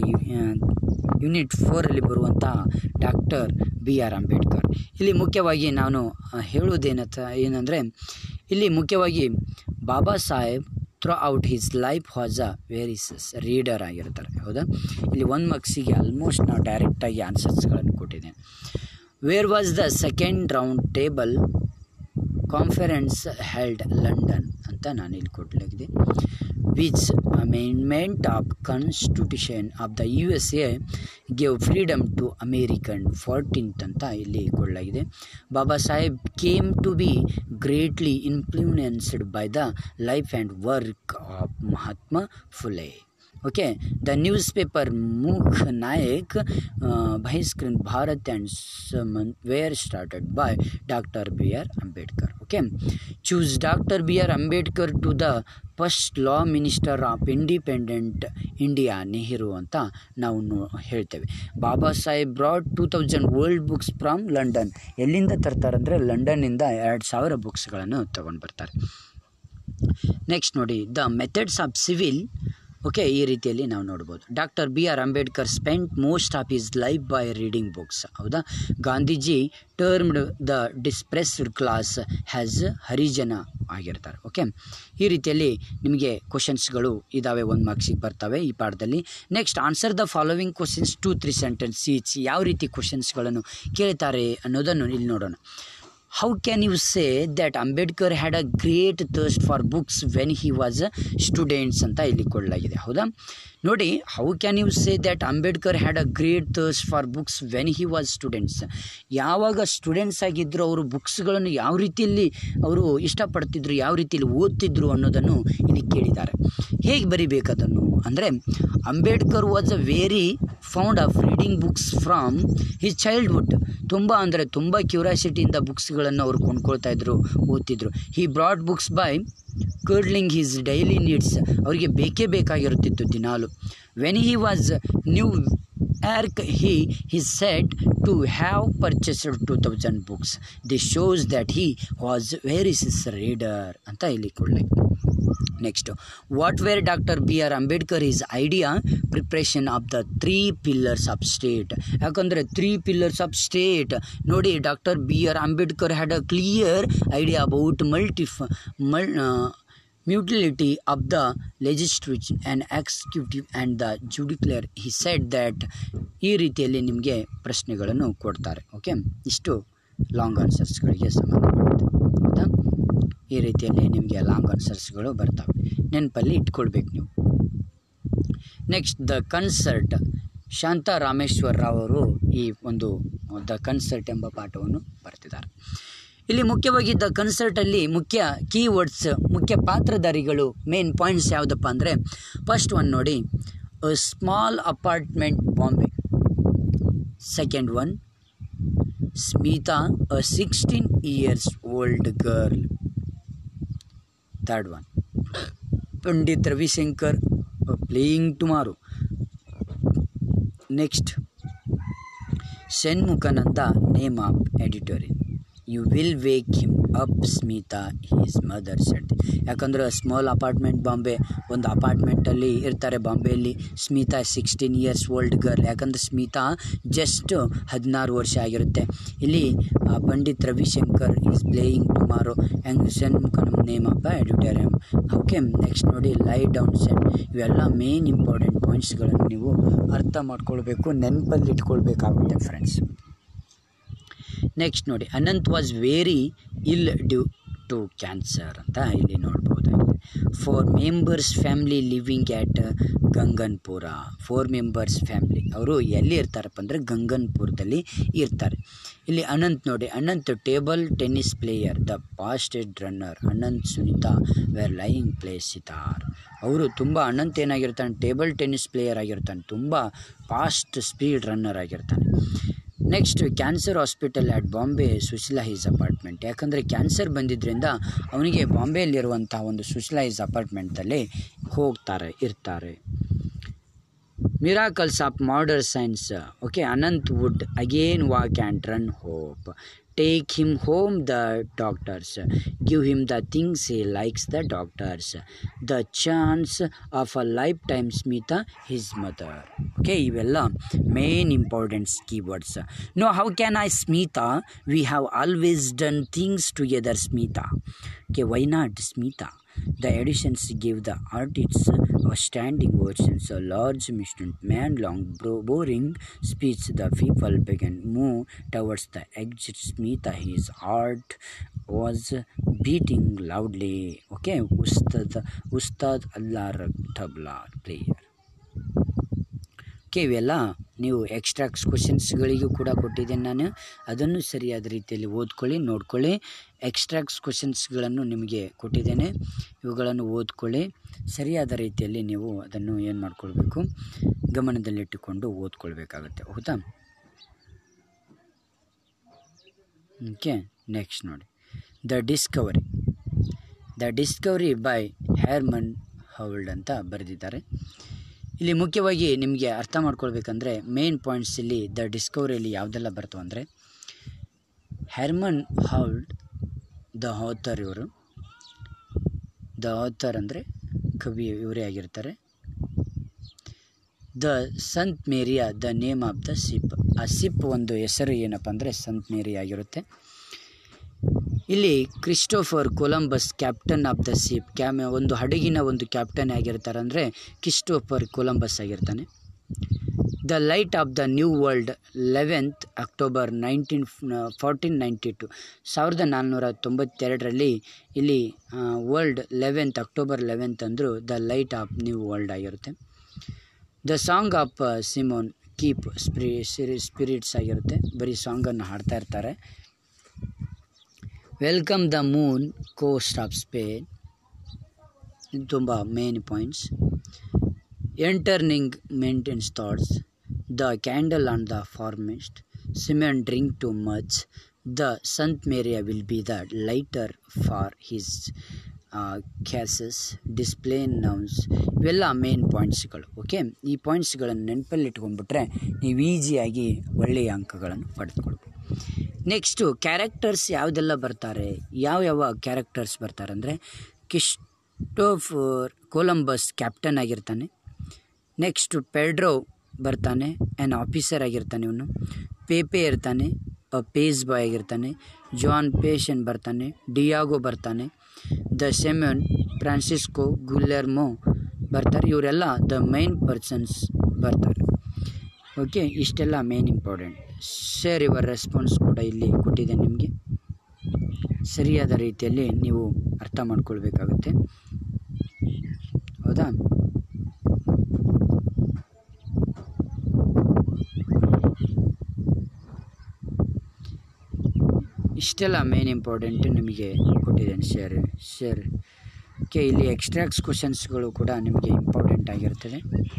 ಯೂನಿಟ್ ಫೋರಲ್ಲಿ ಬರುವಂಥ ಡಾಕ್ಟರ್ ಬಿ ಆರ್ ಅಂಬೇಡ್ಕರ್ ಇಲ್ಲಿ ಮುಖ್ಯವಾಗಿ ನಾನು ಆ, ಹೇಳುವುದೇನಂತ ಏನಂದರೆ ಇಲ್ಲಿ ಮುಖ್ಯವಾಗಿ Baba Saheb throughout his life was a very reader ಆಗಿರ್ತಾರೆ ಹೌದಾ ಇಲ್ಲಿ ಒಂದು ಮಾರ್ಕ್ಸಿಗೆ ಆಲ್ಮೋಸ್ಟ್ ನಾವು ಡೈರೆಕ್ಟಾಗಿ ಆನ್ಸರ್ಸ್ಗಳನ್ನು ಕೊಟ್ಟಿದ್ದೇನೆ where was the second round table conference held London ಅಂತ ನಾನು ಇಲ್ಲಿ ಕೊಡಲಾಗಿದೆ which amendment of constitution of the U S A give freedom to American fourteenth ಅಂತ ಇಲ್ಲಿ ಕೊಡಲಾಗಿದೆ Baba Saheb came to be greatly influenced by the life and work of Mahatma Phule okay the newspaper Mook Nayak Bahishkrit Bharat and Saman were started by doctor B R Ambedkar okay choose doctor B R Ambedkar to the first law minister of independent India Nehru ಅಂತ ನಾವು ನೋ ಹೇಳ್ತೇವೆ Baba Saheb brought two thousand world books from London ಎಲ್ಲಿಂದ ತರ್ತಾರಂದರೆ ಲಂಡನ್ನಿಂದ ಎರಡು ಸಾವಿರ ಬುಕ್ಸ್ಗಳನ್ನು ತೊಗೊಂಡು ಬರ್ತಾರೆ ನೆಕ್ಸ್ಟ್ ನೋಡಿ the methods of civil okay ಈ ರೀತಿಯಲ್ಲಿ ನಾವು ನೋಡ್ಬೋದು doctor B R Ambedkar spent most of his life by reading books ಹೌದಾ Gandhiji termed the depressed class has Harijan ಆಗಿರ್ತಾರೆ ಓಕೆ ಈ ರೀತಿಯಲ್ಲಿ ನಿಮಗೆ ಕ್ವಶನ್ಸ್ಗಳು ಇದ್ದಾವೆ ಒಂದು ಮಾರ್ಕ್ಸಿಗೆ ಬರ್ತವೆ ಈ ಪಾಠದಲ್ಲಿ next answer the following questions two three sentences each ಯಾವ ರೀತಿ ಕ್ವಶನ್ಸ್ಗಳನ್ನು ಕೇಳ್ತಾರೆ ಅನ್ನೋದನ್ನು ಇಲ್ಲಿ ನೋಡೋಣ how can you say that Ambedkar had a great thirst for books when he was students ಅಂತ ಇಲ್ಲಿ ಕೊಡಲಾಗಿದೆ ಹೌದಾ ನೋಡಿ how can you say that Ambedkar had a great thirst for books when he was students ಯಾವಾಗ ಸ್ಟೂಡೆಂಟ್ಸ್ ಆಗಿದ್ದರು ಅವರು ಬುಕ್ಸ್ಗಳನ್ನು ಯಾವ ರೀತಿಯಲ್ಲಿ ಅವರು ಇಷ್ಟಪಡ್ತಿದ್ರು ಯಾವ ರೀತಿಯಲ್ಲಿ ಓದ್ತಿದ್ರು ಅನ್ನೋದನ್ನು ಇಲ್ಲಿ ಕೇಳಿದ್ದಾರೆ ಹೇಗೆ ಬರಿಬೇಕು ಅದನ್ನು ಅಂದರೆ Ambedkar was a very found of reading books from his childhood ತುಂಬ ಅಂದರೆ ತುಂಬ ಕ್ಯೂರಿಯಾಸಿಟಿಯಿಂದ ಬುಕ್ಸ್ಗಳು ಬುಕ್ಸ್ಗಳನ್ನು ಅವರು ಕೊಂಡ್ಕೊಳ್ತಾ ಇದ್ರು ಓದ್ತಿದ್ರು he brought books by curtailing his daily needs ಅವರಿಗೆ ಬೇಕೇ ಬೇಕಾಗಿರುತ್ತಿತ್ತು ದಿನಾಲು when he was New York he he said to have purchased two thousand books this shows that he was very ಸಿಸ್ ರೀಡರ್ ಅಂತ ಇಲ್ಲಿ ಕೊಡಲಿ next what were doctor B R Ambedkar is idea preparation of the three pillars of state ಯಾಕಂದರೆ three pillars of state ನೋಡಿ doctor B R Ambedkar had a clear idea about ಮಲ್ಟಿಫ್ ಮಲ್ mutuality of the legislature and executive and the judiciary he said that ಈ ರೀತಿಯಲ್ಲಿ ನಿಮಗೆ ಪ್ರಶ್ನೆಗಳನ್ನು ಕೊಡ್ತಾರೆ okay ಇಷ್ಟು ಲಾಂಗ್ ಆನ್ಸರ್ಸ್ಗಳಿಗೆ ಸಂಬಂಧಪಡುತ್ತೆ ಹೌದಾ ಈ ರೀತಿಯಲ್ಲಿ ನಿಮಗೆ ಲಾಂಗ್ ಆನ್ಸರ್ಸ್ಗಳು ಬರ್ತವೆ ನೆನಪಲ್ಲಿ ಇಟ್ಕೊಳ್ಬೇಕು ನೀವು next the concert Shanta Rameshwar Rao ಅವರು ಈ ಒಂದು ದ ಕನ್ಸರ್ಟ್ ಎಂಬ ಪಾಠವನ್ನು ಬರ್ತಿದ್ದಾರೆ ಇಲ್ಲಿ ಮುಖ್ಯವಾಗಿ ದ ಕನ್ಸರ್ಟಲ್ಲಿ ಮುಖ್ಯ ಕೀವರ್ಡ್ಸ್ ಮುಖ್ಯ ಪಾತ್ರಧಾರಿಗಳು ಮೇನ್ ಪಾಯಿಂಟ್ಸ್ ಯಾವುದಪ್ಪ ಅಂದರೆ ಫಸ್ಟ್ ಒನ್ ನೋಡಿ small apartment Bombay second one Smita a sixteen years old girl third one Pandit Ravishankar playing tomorrow next Shanmukhananda name of editorial you will wake him up Smita his mother said ಯಾಕಂದ್ರೆ small apartment Bombay ಒಂದು ಅಪಾರ್ಟ್ಮೆಂಟಲ್ಲಿ ಇರ್ತಾರೆ ಬಾಂಬೆಯಲ್ಲಿ Smita sixteen years old girl ಯಾಕಂದ್ರೆ Smita just ಹದಿನಾರು ವರ್ಷ ಆಗಿರುತ್ತೆ ಇಲ್ಲಿ ಆ, Pandit Ravishankar is playing tomorrow and Shanmukhanan name of auditorium okay next ನೋಡಿ ಲೈ ಡೌನ್ ಸೆಟ್ ಇವೆಲ್ಲ ಮೇನ್ ಇಂಪಾರ್ಟೆಂಟ್ ಪಾಯಿಂಟ್ಸ್ಗಳನ್ನು ನೀವು ಅರ್ಥ ಮಾಡ್ಕೊಳ್ಬೇಕು ನೆನಪಲ್ಲಿ ಇಟ್ಕೊಳ್ಬೇಕಾಗುತ್ತೆ ಫ್ರೆಂಡ್ಸ್ ನೆಕ್ಸ್ಟ್ ನೋಡಿ Anant was very ill due to cancer ಅಂತ ಇಲ್ಲಿ ನೋಡ್ಬೋದಾಗಿದೆ four members family living at Ganganpur four members family ಅವರು ಎಲ್ಲಿ ಇರ್ತಾರಪ್ಪ ಅಂದರೆ ಗಂಗನ್ಪುರದಲ್ಲಿ ಇರ್ತಾರೆ ಇಲ್ಲಿ ಅನಂತ್ ನೋಡಿ Anant table tennis player the fastest runner Anant Sunita were lying play sitar ಅವರು ತುಂಬ ಅನಂತ್ ಏನಾಗಿರ್ತಾನೆ ಟೇಬಲ್ ಟೆನ್ನಿಸ್ ಪ್ಲೇಯರ್ ಆಗಿರ್ತಾನೆ ತುಂಬ ಫಾಸ್ಟ್ ಸ್ಪೀಡ್ ರನ್ನರ್ ಆಗಿರ್ತಾನೆ next cancer hospital at Bombay Sushila his apartment ಯಾಕಂದರೆ ಕ್ಯಾನ್ಸರ್ ಬಂದಿದ್ದರಿಂದ ಅವನಿಗೆ ಬಾಂಬೆಯಲ್ಲಿರುವಂಥ ಒಂದು ಸುಶೀಲಾ ಹೀಸ್ ಅಪಾರ್ಟ್ಮೆಂಟಲ್ಲಿ ಹೋಗ್ತಾರೆ ಇರ್ತಾರೆ miracles of modern science okay Anant would again walk and run hope take him home the doctors give him the things he likes the doctors the chance of a lifetime Smita his mother okay ಇವೆಲ್ಲ main importants keywords no how can I Smita we have always done things together Smita okay why not Smita The editions give the artists a standing ovations, a large mission, man long, bro- boring speech. The people began move towards the exit. Smita, his heart was beating loudly. Okay, Ustad, Ustad Allah Tabla player. Okay ಇವೆಲ್ಲ ನೀವು ಎಕ್ಸ್ಟ್ರಾಕ್ಸ್ ಕ್ವಶನ್ಸ್ಗಳಿಗೂ ಕೂಡ ಕೊಟ್ಟಿದ್ದೇನೆ ನಾನು ಅದನ್ನು ಸರಿಯಾದ ರೀತಿಯಲ್ಲಿ ಓದ್ಕೊಳ್ಳಿ ನೋಡ್ಕೊಳ್ಳಿ ಎಕ್ಸ್ಟ್ರಾಕ್ಸ್ ಕ್ವಶನ್ಸ್ಗಳನ್ನು ನಿಮಗೆ ಕೊಟ್ಟಿದ್ದೇನೆ ಇವುಗಳನ್ನು ಓದ್ಕೊಳ್ಳಿ ಸರಿಯಾದ ರೀತಿಯಲ್ಲಿ ನೀವು ಅದನ್ನು ಏನು ಮಾಡ್ಕೊಳ್ಬೇಕು ಗಮನದಲ್ಲಿಟ್ಟುಕೊಂಡು ಓದ್ಕೊಳ್ಬೇಕಾಗತ್ತೆ ಹೌದಾ ಓಕೆ ನೆಕ್ಸ್ಟ್ ನೋಡಿ the discovery the discovery by Herman Ould ಅಂತ ಬರೆದಿದ್ದಾರೆ ಇಲ್ಲಿ ಮುಖ್ಯವಾಗಿ ನಿಮಗೆ ಅರ್ಥ ಮಾಡ್ಕೊಳ್ಬೇಕಂದ್ರೆ ಮೇನ್ ಪಾಯಿಂಟ್ಸ್ ಇಲ್ಲಿ ದ ಡಿಸ್ಕವರಿಯಲ್ಲಿ ಯಾವುದೆಲ್ಲ ಬರ್ತವೆ ಅಂದರೆ ಹ್ಯಾರ್ಮನ್ ಹೌಲ್ಡ್ ದ ಆಥರ್ ಇವರು ದ ಆಥರ್ ಅಂದರೆ ಕವಿ ಇವರೇ ಆಗಿರ್ತಾರೆ the Santa Maria the name of the ship ಆ ಸಿಪ್ ಒಂದು ಹೆಸರು ಏನಪ್ಪ ಅಂದರೆ ಸಂತ್ ಮೇರಿ ಆಗಿರುತ್ತೆ ಇಲ್ಲಿ Christopher Columbus captain of the ship ಕ್ಯಾಮ್ ಒಂದು ಹಡಗಿನ ಒಂದು ಕ್ಯಾಪ್ಟನ್ ಆಗಿರ್ತಾರೆ ಅಂದರೆ ಕ್ರಿಸ್ಟೋಫರ್ ಕೊಲಂಬಸ್ ಆಗಿರ್ತಾನೆ the light of the new world eleventh October nineteen fourteen ninety two ಸಾವಿರದ ನಾನ್ನೂರ ತೊಂಬತ್ತೆರಡರಲ್ಲಿ ಇಲ್ಲಿ ವರ್ಲ್ಡ್ ಲೆವೆಂತ್ ಅಕ್ಟೋಬರ್ ಲೆವೆಂತ್ ಅಂದರು the light of new world ಆಗಿರುತ್ತೆ the song of Simon keep spiri spirits ಆಗಿರುತ್ತೆ ಬರೀ ಸಾಂಗನ್ನು ಹಾಡ್ತಾ ಇರ್ತಾರೆ welcome the moon coast of Spain ಇದು ತುಂಬ main points entering maintains thoughts the candle on the foremast seamen drink too much the Santa Maria will B the lighter for his cases display nouns ಇವೆಲ್ಲ main ಪಾಯಿಂಟ್ಸ್ಗಳು okay ಈ ಪಾಯಿಂಟ್ಸ್ಗಳನ್ನು ನೆನಪಲ್ಲಿ ಇಟ್ಕೊಂಡ್ಬಿಟ್ರೆ ನೀವು ಈಸಿಯಾಗಿ ಒಳ್ಳೆಯ ಅಂಕಗಳನ್ನು ಪಡೆದುಕೊಳ್ಬೋದು ನೆಕ್ಸ್ಟು ಕ್ಯಾರೆಕ್ಟರ್ಸ್ ಯಾವುದೆಲ್ಲ ಬರ್ತಾರೆ ಯಾವ ಯಾವ ಕ್ಯಾರೆಕ್ಟರ್ಸ್ ಬರ್ತಾರೆ ಅಂದರೆ ಕಿಸ್ಟೋಫರ್ ಕೊಲಂಬಸ್ ಕ್ಯಾಪ್ಟನ್ ಆಗಿರ್ತಾನೆ ನೆಕ್ಸ್ಟು ಪೆಡ್ರೋ ಬರ್ತಾನೆ ಆ್ಯನ್ ಆಫೀಸರ್ ಆಗಿರ್ತಾನೆ ಇವನು ಪೇಪೆ ಇರ್ತಾನೆ ಪೇಸ್ ಬಾಯ್ ಆಗಿರ್ತಾನೆ ಜಾನ್ ಪೇಷನ್ ಬರ್ತಾನೆ ಡಿಯಾಗೋ ಬರ್ತಾನೆ ದ ಸೆಮೆನ್ ಫ್ರಾನ್ಸಿಸ್ಕೋ ಗುಲೆರ್ಮೋ ಬರ್ತಾರೆ ಇವರೆಲ್ಲ ದ ಮೈನ್ ಪರ್ಸನ್ಸ್ ಬರ್ತಾರೆ ಓಕೆ ಇಷ್ಟೆಲ್ಲ main important share your response ಕೂಡ ಇಲ್ಲಿ ಕೊಟ್ಟಿದೆ ನಿಮಗೆ ಸರಿಯಾದ ರೀತಿಯಲ್ಲಿ ನೀವು ಅರ್ಥ ಮಾಡ್ಕೊಳ್ಬೇಕಾಗುತ್ತೆ ಹೌದಾ ಇಷ್ಟೆಲ್ಲ ಮೇನ್ ಇಂಪಾರ್ಟೆಂಟ್ ನಿಮಗೆ ಕೊಟ್ಟಿದ್ದೇನೆ ಶೇರ್ ಶೇರ್ ಓಕೆ ಇಲ್ಲಿ ಎಕ್ಸ್ಟ್ರಾಕ್ಟ್ಸ್ ಕ್ವಶನ್ಸ್ಗಳು ಕೂಡ ನಿಮಗೆ ಇಂಪಾರ್ಟೆಂಟ್ ಆಗಿರ್ತದೆ